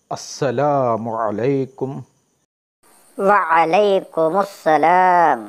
السلام عليكم وعليكم السلام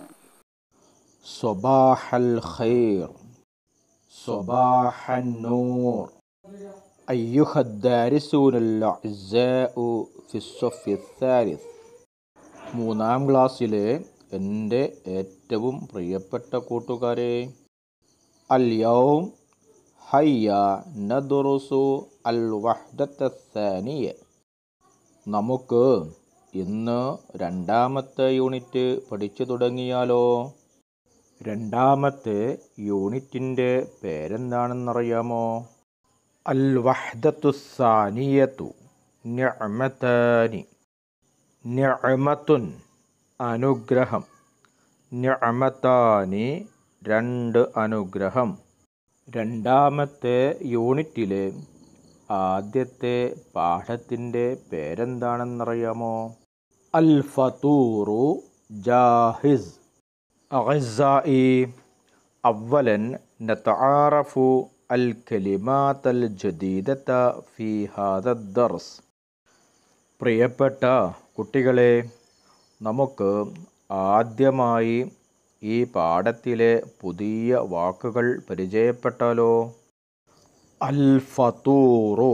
صباح الخير صباح النور أيها الدارسون الأعزاء في الصف الثالث മൂന്നാം ക്ലാസ്സിലെ എൻ്റെ ഏറ്റവും പ്രിയപ്പെട്ട കൂട്ടുകാരെ അൽയൗം ഹയ്യ നദുറുസു അൽ വഹ്ദത്തനിയ നമുക്ക് ഇന്ന് രണ്ടാമത്തെ യൂണിറ്റ് പഠിച്ചു തുടങ്ങിയാലോ രണ്ടാമത്തെ യൂണിറ്റിൻ്റെ പേരെന്താണെന്നറിയാമോ അൽ വഹ്ദത്തുസാനിയത്തു നിഅമതാനി നിഅമത്തുൻ അനുഗ്രഹം നിഅമത്താനി രണ്ട് അനുഗ്രഹം രണ്ടാമത്തെ യൂണിറ്റിലെ ആദ്യത്തെ പാഠത്തിൻ്റെ പേരെന്താണെന്നറിയാമോ അൽ ഫതൂറു ജാഹിസ് أعزائي أولا نتعارف الكلمات الجديدة في هذا الدرس പ്രിയപ്പെട്ട കുട്ടികളെ നമുക്ക് ആദ്യമായി ഈ പാഠത്തിലെ പുതിയ വാക്കുകൾ പരിചയപ്പെട്ടാലോ അൽ ഫതൂറു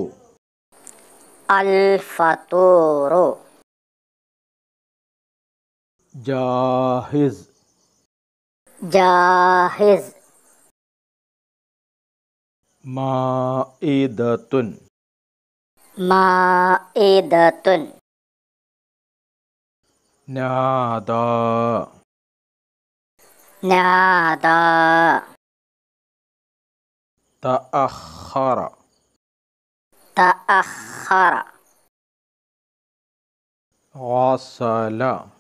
الفطور ജാഹിസ് جاهز മാഇദത്തുൻ مائدة നാദാ نادى തഅഖറ تأخر غسل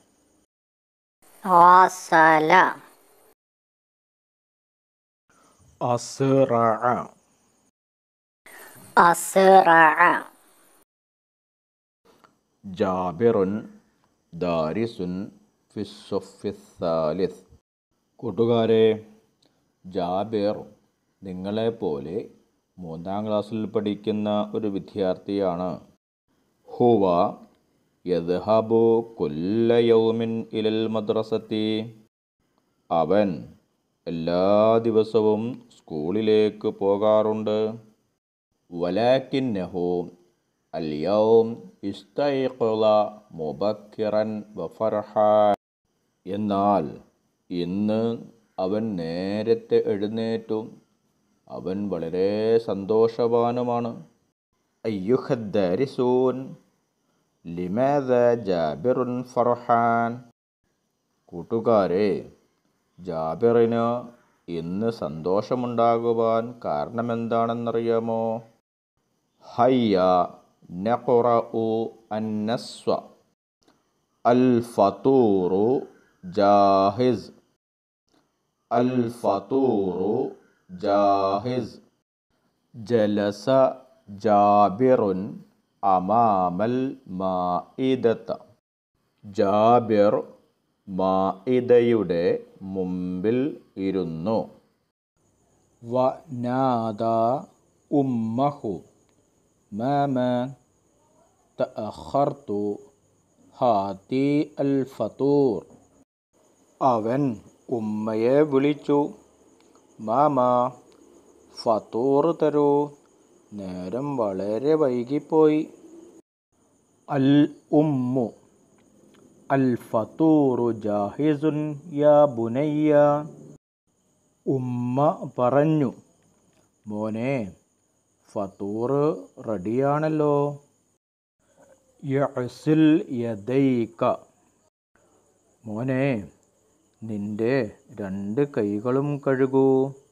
غسل أسرع أسرع جابر دارس في الصف الثالث കൂട്ടുകാരെ ജാബിർ നിങ്ങളെപ്പോലെ മൂന്നാം ക്ലാസ്സിൽ പഠിക്കുന്ന ഒരു വിദ്യാർത്ഥിയാണ് ഹുവ യദ്ഹബു കുല്ല യൗമിൻ ഇലൽ മദ്രസത്തി അവൻ എല്ലാ ദിവസവും സ്കൂളിലേക്ക് പോകാറുണ്ട് വലാക്കിന്നഹു അൽയൗം ഇസ്തൈഖുള മുബക്കിറൻ വഫർഹാൻ എന്നാൽ ഇന്ന് അവൻ നേരത്തെ എഴുന്നേറ്റു അവൻ വളരെ സന്തോഷവാനുമാണ് അയ്യുഹദ്ദാരിസൂൻ ലിമാദ ജാബിറുൻ ഫർഹാൻ കൂട്ടുകാരെ ജാബിറിന് ഇന്ന് സന്തോഷമുണ്ടാകുവാൻ കാരണമെന്താണെന്നറിയാമോ ഹയ്യ നഖറഉ അന്നസ്വ അൽ ഫതൂറു ജാഹിസ് അൽ ഫതൂറു ജാഹിസ് ജലസ ജാബിറുൻ അമാമൽ മാഇദത്ത ജാബിർ മാഇദയുടെ മുമ്പിൽ ഇരുന്നു വനാദ ഉമ്മഹു മാമ തഅഖർതു ഹാത്തി അൽ ഫതൂർ അവൻ ഉമ്മയെ വിളിച്ചു മാമ ഫതൂർ തരൂ നേരം വളരെ വൈകിപ്പോയി അൽ ഉമ്മു അൽ ഫതൂറു ജാഹിസുൻ യാ ബുനയ്യ ഉമ്മ പറഞ്ഞു മോനെ ഫതൂർ റെഡിയാണല്ലോ യഅസിൽ യദൈക മോനെ നിന്റെ രണ്ട് കൈകളും കഴുകൂ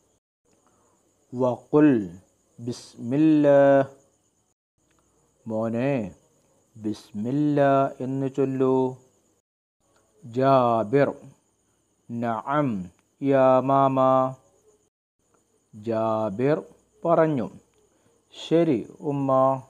വഖുൽ ബിസ്മില്ലാ മോനെ ബിസ്മില്ല എന്ന് ചൊല്ലൂ ജാബിർ നഅം യാ മാമ ജാബിർ പറഞ്ഞു ശരി ഉമ്മ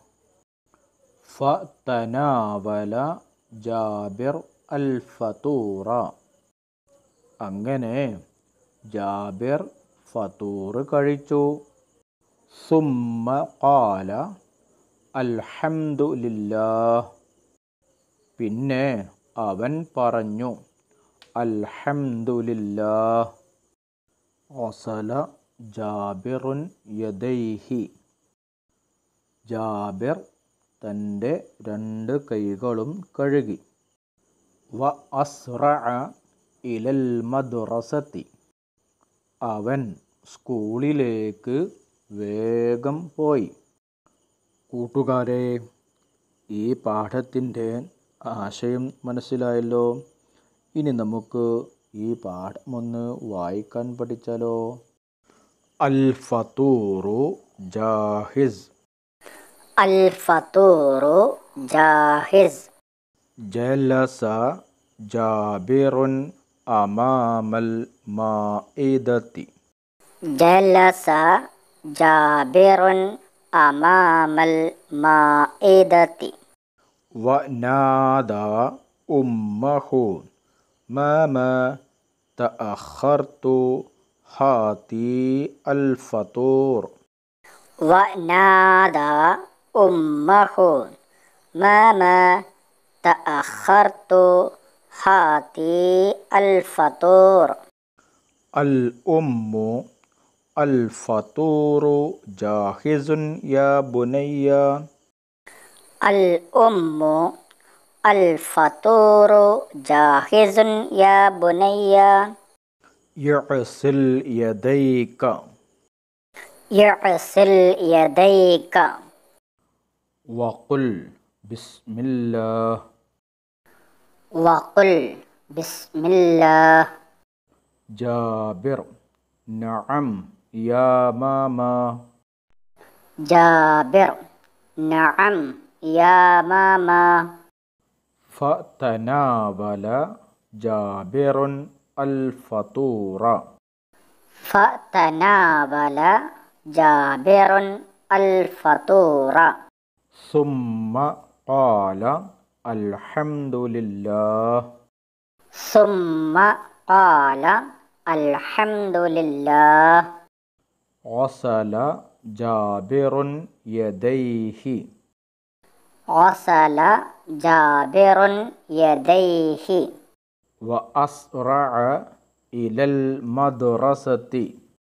ഫതനാവല ജാബിർ അൽ ഫതൂറ അങ്ങനെ ജാബിർ ഫതൂർ കഴിച്ചു സുമ്മ ഖാല അൽഹംദുലില്ലാഹ് പിന്നെ അവൻ പറഞ്ഞു അൽഹംദുലില്ലാഹ് വസല ജാബിറുൻ യദൈഹി ജാബിർ തൻ്റെ രണ്ട് കൈകളും കഴുകി വ അസ്റഅ ഇലൽ മദ്റസത്തി അവൻ സ്കൂളിലേക്ക് വേഗം പോയി കൂട്ടുകാരെ ഈ പാഠത്തിൻ്റെ ആശയം മനസ്സിലായല്ലോ ഇനി നമുക്ക് ഈ പാഠമൊന്ന് വായിക്കാൻ പഠിച്ചാലോ അൽ ഫത്തൂറു ജാഹിസ് الفطور جاهز جلس جابر أمام المائدة جلس جابر أمام المائدة ونادى أمه ماما تأخرت هاتي الفطور ونادى أمه ماما تأخرت هاتي الفطور الأم الفطور جاهز يا بني الأم الفطور جاهز يا بني يغسل يديك يغسل يديك وقل بسم الله وقل بسم الله جابر نعم يا ماما جابر نعم يا ماما فتناول جابر الفطور فتناول جابر الفطور ثم قال الحمد لله ثم قال الحمد لله غسل جابر يديه غسل جابر يديه وأسرع إلى المدرسة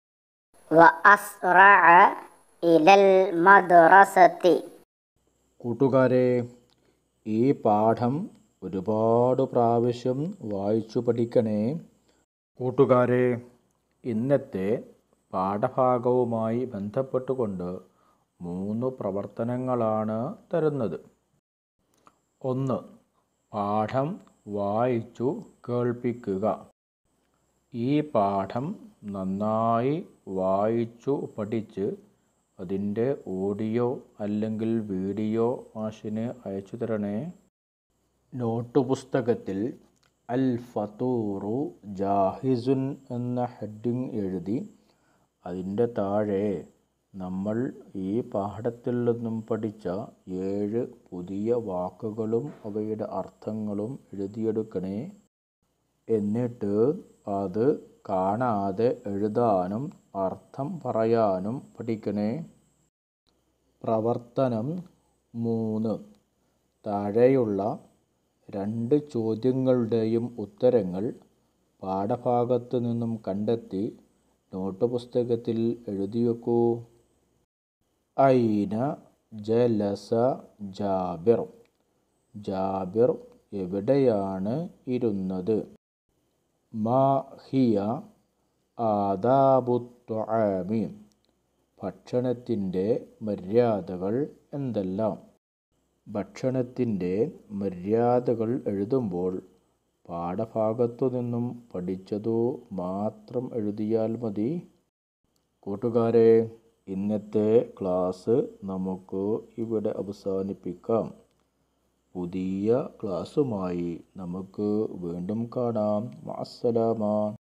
وأسرع إلى المدرسة കൂട്ടുകാരെ ഈ പാഠം ഒരുപാട് പ്രാവശ്യം വായിച്ചു പഠിക്കണേ കൂട്ടുകാരെ ഇന്നത്തെ പാഠഭാഗവുമായി ബന്ധപ്പെട്ടുകൊണ്ട് മൂന്ന് പ്രവർത്തനങ്ങളാണ് തരുന്നത് ഒന്ന് പാഠം വായിച്ചു കേൾപ്പിക്കുക ഈ പാഠം നന്നായി വായിച്ചു പഠിച്ച് അതിൻ്റെ ഓഡിയോ അല്ലെങ്കിൽ വീഡിയോ മാഷിന് അയച്ചു തരണേ നോട്ട് പുസ്തകത്തിൽ അൽ ഫത്തൂറു ജാഹിസുൻ എന്ന ഹെഡിങ് എഴുതി അതിൻ്റെ താഴെ നമ്മൾ ഈ പാഠത്തിൽ നിന്നും പഠിച്ച ഏഴ് പുതിയ വാക്കുകളും അവയുടെ അർത്ഥങ്ങളും എഴുതിയെടുക്കണേ എന്നിട്ട് അത് കാണാതെ എഴുതാനും അർത്ഥം പറയാനും പഠിക്കണേ പ്രവർത്തനം മൂന്ന് താഴെയുള്ള രണ്ട് ചോദ്യങ്ങളുടെയും ഉത്തരങ്ങൾ പാഠഭാഗത്ത് നിന്നും കണ്ടെത്തി നോട്ട് പുസ്തകത്തിൽ എഴുതി വെക്കൂ ഐന ജലസ ജാബിർ ജാബിർ എവിടെയാണ് ഇരുന്നത് മാ ഹിയ ആദാബുത്വാമി ഭക്ഷണത്തിൻ്റെ മര്യാദകൾ എന്തെല്ലാം ഭക്ഷണത്തിൻ്റെ മര്യാദകൾ എഴുതുമ്പോൾ പാഠഭാഗത്തു നിന്നും പഠിച്ചതു മാത്രം എഴുതിയാൽ മതി കൂട്ടുകാരെ ഇന്നത്തെ ക്ലാസ് നമുക്ക് ഇവിടെ അവസാനിപ്പിക്കാം പുതിയ ക്ലാസ്സുമായി നമുക്ക് വീണ്ടും കാണാം അസ്സലാമ